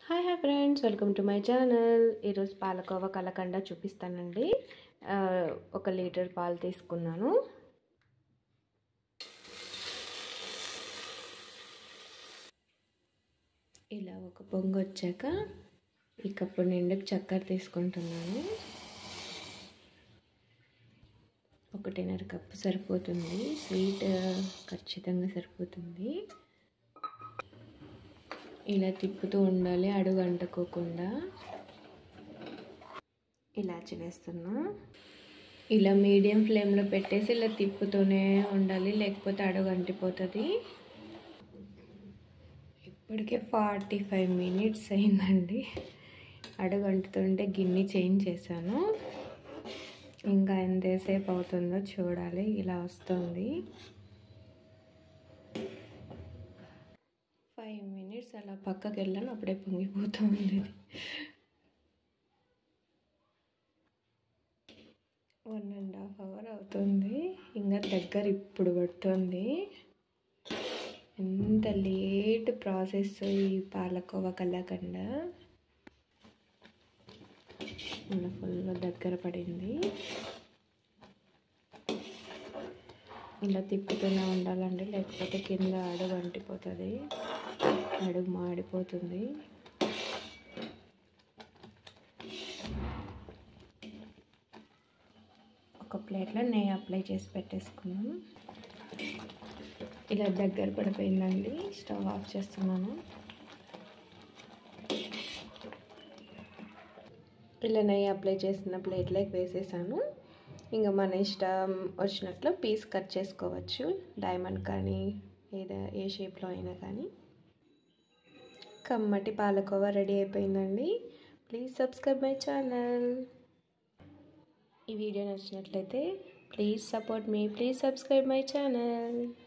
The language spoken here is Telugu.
hi hi friends welcome to my channel ఈరోజు పాలకోవా కలకండ చూపిస్తానండి ఆ, ఒక లీటర్ పాలు తీసుకున్నాను ఇలా ఒక పొంగు వచ్చాక ఈ కప్పు నిండుకు చక్కెర తీసుకుంటున్నాను ఒకటిన్నర కప్పు సరిపోతుంది స్వీట్ ఖచ్చితంగా సరిపోతుంది ఇలా తిప్పుతూ ఉండాలి అడుగు అంటుకోకుండా ఇలాచి వేస్తున్నా ఇలా మీడియం ఫ్లేమ్లో పెట్టేసి ఇలా తిప్పుతూనే ఉండాలి లేకపోతే అడుగు అంటిపోతుంది ఇప్పటికే ఫార్టీ ఫైవ్ మినిట్స్ అయిందండి అడుగు అంటుతుంటే గిన్నె చేంజ్ చేశాను ఇంకా ఎంతసేపు అవుతుందో చూడాలి ఇలా వస్తుంది ఫైవ్ మినిట్స్ అలా పక్కకి వెళ్ళాను అప్పుడే పొంగిపోతూ ఉంది వన్ అండ్ హాఫ్ అవర్ అవుతుంది ఇంకా దగ్గర ఇప్పుడు పడుతుంది ఎంత లేట్ ప్రాసెస్ ఈ పాలకోవా కళ్ళకండ ఇలా ఫుల్ దగ్గర పడింది ఇలా తిప్పుతూనే ఉండాలండి లేకపోతే కింద అడుగు అంటిపోతుంది అడుగు మాడిపోతుంది ఒక ప్లేట్లో నెయ్యి అప్లై చేసి పెట్టేసుకున్నాం ఇలా దగ్గర పడిపోయిందండి స్టవ్ ఆఫ్ చేస్తున్నాను ఇలా నెయ్యి అప్లై చేసిన ప్లేట్లోకి వేసేసాను ఇంకా మన ఇష్టం వచ్చినట్లు పీస్ కట్ చేసుకోవచ్చు డైమండ్ కానీ ఏదో ఏ షేప్లో అయినా కానీ కమ్మటి పాలకోవా రెడీ అయిపోయిందండి ప్లీజ్ సబ్స్క్రైబ్ మై ఛానల్ ఈ వీడియో నచ్చినట్లయితే ప్లీజ్ సపోర్ట్ మీ ప్లీజ్ సబ్స్క్రైబ్ మై ఛానల్